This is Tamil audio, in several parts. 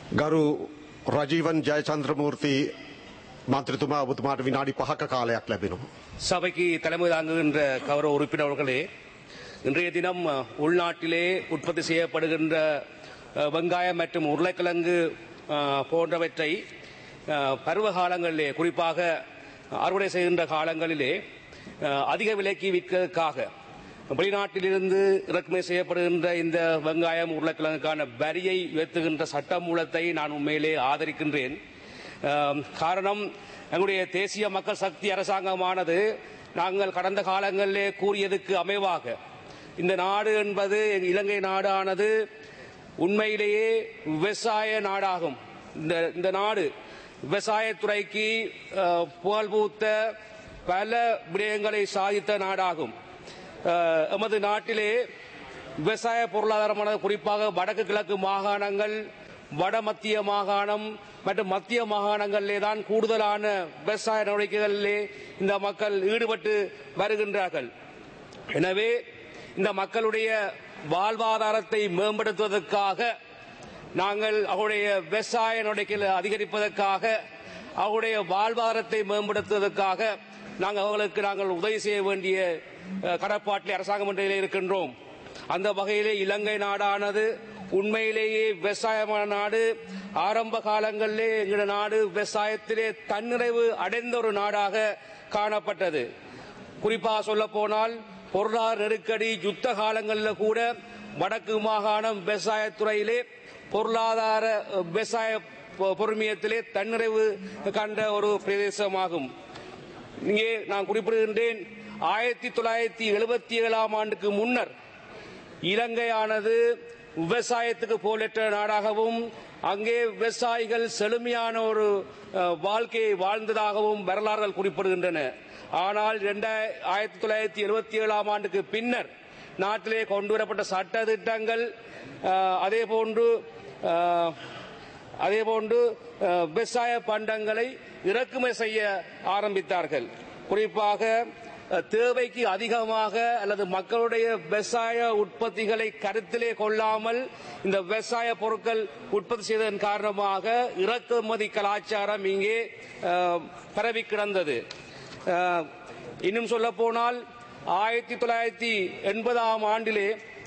ගරු රජීවන් ජයචන්ද්‍රමූර්ති මන්ත්‍රතුමා ඔබතුමාට විනාඩි පහක කාලයක් ලැබෙනවා. சபைக்கு தலைமை தாங்குகின்ற கௌரவ உறுப்பினர்களே இன்றைய தினம் அஹ், உள்நாட்டிலே உற்பத்தி செய்யப்படுகின்ற அஹ், வெங்காயம் மற்றும் உருளைக்கிழங்கு அஹ், போன்றவற்றை அஹ், பருவ காலங்களிலே குறிப்பாக அறுவடை செய்கின்ற காலங்களிலே அஹ், அதிக விலைக்கு விற்கிறதுக்காக வெளிநாட்டிலிருந்து இறக்குமதி செய்யப்படுகின்ற இந்த வெங்காயம் உருளைக்கிழங்குக்கான வரியை உயர்த்துகின்ற சட்ட மூலத்தை நான் உண்மையிலே ஆதரிக்கின்றேன் ஆம், காரணம் எங்களுடைய தேசிய மக்கள் சக்தி அரசாங்கமானது நாங்கள் கடந்த காலங்களிலே கூறியதுக்கு அமைவாக இந்த நாடு என்பது இலங்கை நாடானது உண்மையிலேயே விவசாய நாடாகும் இந்த இந்த நாடு விவசாயத்துறைக்கு அஹ், புகழ்பூத்த பல விடயங்களை சாதித்த நாடாகும் அஹ், எமது நாட்டிலே விவசாய பொருளாதாரமான குறிப்பாக வடக்கு கிழக்கு மாகாணங்கள் வட மத்திய மாகாணம் மற்றும் மத்திய மாகாணங்களிலே தான் கூடுதலான விவசாய நடவடிக்கைகளிலே இந்த மக்கள் ஈடுபட்டு வருகின்றார்கள் எனவே இந்த மக்களுடைய வாழ்வாதாரத்தை மேம்படுத்துவதற்காக நாங்கள் அவருடைய விவசாய நடவடிக்கைகளை அதிகரிப்பதற்காக அவருடைய வாழ்வாதாரத்தை மேம்படுத்துவதற்காக நாங்கள் அவர்களுக்கு நாங்கள் உதவி செய்ய வேண்டிய அஹ், கடப்பாட்டிலே அரசாங்க மன்றத்திலே இருக்கின்றோம் அந்த வகையிலே இலங்கை நாடானது உண்மையிலேயே விவசாயமான நாடு ஆரம்ப காலங்களிலே எங்கள் நாடு விவசாயத்திலே தன்னிறைவு அடைந்த ஒரு நாடாக காணப்பட்டது குறிப்பாக சொல்ல போனால் பொருளாதார நெருக்கடி யுத்த காலங்களில் கூட வடக்கு மாகாணம் விவசாயத்துறையிலே பொருளாதார அஹ், விவசாய பொ- பொறுமையத்திலே தன்னிறைவு கண்ட ஒரு பிரதேசமாகும் இங்கே நான் குறிப்பிடுகின்றேன் ஆயிரத்தி தொள்ளாயிரத்தி எழுபத்தி ஏழாம் ஆண்டுக்கு முன்னர் இலங்கையானது விவசாயத்துக்கு போலற்ற நாடாகவும் அங்கே விவசாயிகள் செழுமையான ஒரு அஹ், வாழ்க்கையை வாழ்ந்ததாகவும் வரலாறுகள் குறிப்பிடுகின்றன ஆனால் இரண்டாய- ஆயிரத்தி தொள்ளாயிரத்தி எழுபத்தி ஏழாம் ஆண்டுக்கு பின்னர் நாட்டிலே கொண்டுவரப்பட்ட சட்ட திட்டங்கள் அஹ், அதே போன்று அஹ், அதேபோன்று அஹ், விவசாய பண்டங்களை இறக்குமதி செய்ய ஆரம்பித்தார்கள் குறிப்பாக அஹ், தேவைக்கு அதிகமாக அல்லது மக்களுடைய விவசாய உற்பத்திகளை கருத்திலே கொள்ளாமல் இந்த விவசாய பொருட்கள் உற்பத்தி செய்ததன் காரணமாக இறக்குமதி கலாச்சாரம் இங்கே அஹ், பரவி கிடந்தது அஹ், இன்னும் சொல்ல போனால் ஆயிரத்தி தொள்ளாயிரத்தி எண்பதாம் ஆண்டிலே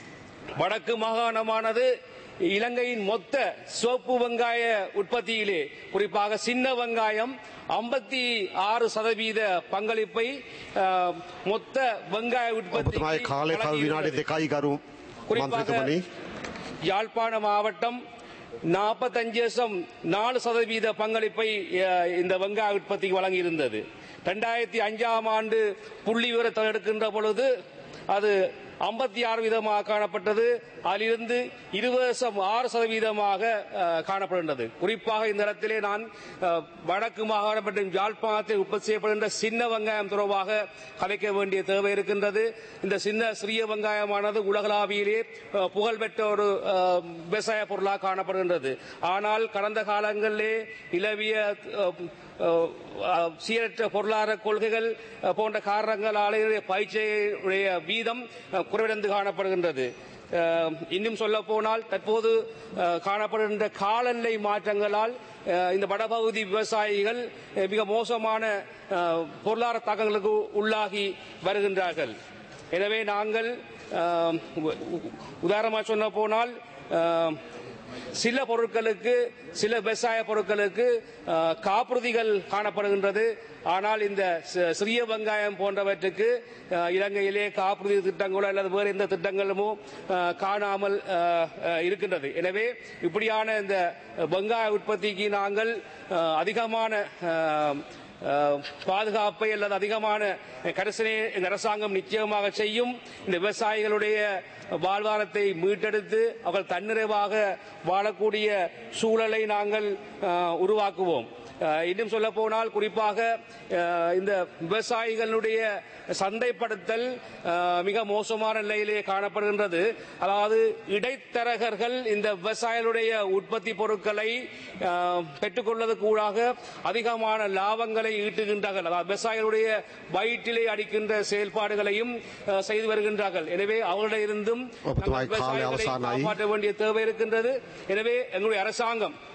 வடக்கு மாகாணமானது இலங்கையின் மொத்த சிவப்பு வெங்காய உற்பத்தியிலே குறிப்பாக சின்ன வெங்காயம் ஐம்பத்தி ஆறு சதவீத பங்களிப்பை அஹ், மொத்த வெங்காய ඔබතුමායි කාලය තව විනාඩි உற்பத்தி දෙකයි ගරු මන්ත්‍රතුමනි. யாழ்ப்பாண மாவட்டம் நாற்பத்தஞ்சு தசம் நாலு சதவீத பங்களிப்பை அஹ், இந்த வெங்காய உற்பத்திக்கு வழங்கியிருந்தது ரெண்டாயிரத்தி அஞ்சாம் ஆண்டு புள்ளி விவரத்தை எடுக்கின்ற பொழுது அது ஐம்பத்தி ஆறு வீதமாக காணப்பட்டது அதிலிருந்து இருபது தசம் ஆறு சதவீதமாக அஹ், காணப்படுகின்றது குறிப்பாக இந்த இடத்திலே நான் அஹ், வடக்கு மாகாணம் மற்றும் யாழ்ப்பாணத்தில் உற்பத்தி செய்யப்படுகின்ற சின்ன வெங்காயம் தொடர்பாக கலைக்க வேண்டிய தேவை இருக்கின்றது இந்த சின்ன சிறிய வெங்காயமானது உலகளாவியிலே அஹ், புகழ்பெற்ற ஒரு அஹ், விவசாய பொருளாக காணப்படுகின்றது ஆனால் கடந்த காலங்களிலே நிலவிய அஹ், அஹ், அஹ், சீரற்ற பொருளாதார கொள்கைகள் அஹ், போன்ற காரணங்களாலே பயிற்சியுடைய வீதம் அஹ், குறைவடைந்து காணப்படுகின்றது அஹ், இன்னும் சொல்ல போனால் தற்போது அஹ், காணப்படுகின்ற காலநிலை மாற்றங்களால் அஹ், இந்த வடபகுதி விவசாயிகள் அஹ், மிக மோசமான அஹ், பொருளாதார தாக்கங்களுக்கு உள்ளாகி வருகின்றார்கள் எனவே நாங்கள் அஹ், உ- உ- உதாரணமாக சொல்ல போனால் அஹ், சில பொருட்களுக்கு சில விவசாய பொருட்களுக்கு அஹ், காப்புறுதிகள் காணப்படுகின்றது ஆனால் இந்த சி- சிறிய வெங்காயம் போன்றவற்றுக்கு அஹ், இலங்கையிலே காப்புறுதி திட்டங்களோ அல்லது வேறு எந்த திட்டங்களுமோ அஹ், காணாமல் அஹ், அஹ், இருக்கின்றது எனவே இப்படியான இந்த வெங்காய உற்பத்திக்கு நாங்கள் அஹ், அதிகமான அஹ், அஹ், பாதுகாப்பை அல்லது அதிகமான கரிசனை இந்த அரசாங்கம் நிச்சயமாக செய்யும் இந்த விவசாயிகளுடைய வாழ்வாரத்தை மீட்டெடுத்து அவர்கள் தன்னிறைவாக வாழக்கூடிய சூழலை நாங்கள் அஹ், உருவாக்குவோம் அஹ், இன்னும் சொல்ல போனால் குறிப்பாக அஹ், இந்த விவசாயிகளுடைய சந்தைப்படுத்தல் அஹ், மிக மோசமான நிலையிலே காணப்படுகின்றது அதாவது இடைத்தரகர்கள் இந்த விவசாயிகளுடைய உற்பத்தி பொருட்களை அஹ், பெற்றுக்கொள்வதற்கு ஊடாக அதிகமான லாபங்களை ஈட்டுகின்றார்கள் அதாவது விவசாயிகளுடைய வயிற்றிலே அடிக்கின்ற செயல்பாடுகளையும் அஹ், செய்து வருகின்றார்கள் எனவே அவர்களிடமிருந்தும் ஒப்புத்துவாய் நாங்கள் காலை விவசாயிகளை அவசானாயி. காப்பாற்ற வேண்டிய தேவை இருக்கின்றது எனவே எங்களுடைய அரசாங்கம்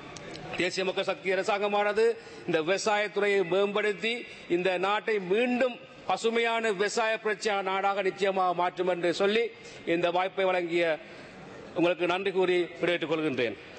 தேசிய மக்கள் சக்தி அரசாங்கமானது இந்த விவசாயத்துறையை மேம்படுத்தி இந்த நாட்டை மீண்டும் பசுமையான விவசாய பிரச்சார நாடாக நிச்சயமாக மாற்றும் என்று சொல்லி இந்த வாய்ப்பை வழங்கிய உங்களுக்கு நன்றி கூறி விடைபெற்றுக் கொள்கின்றேன்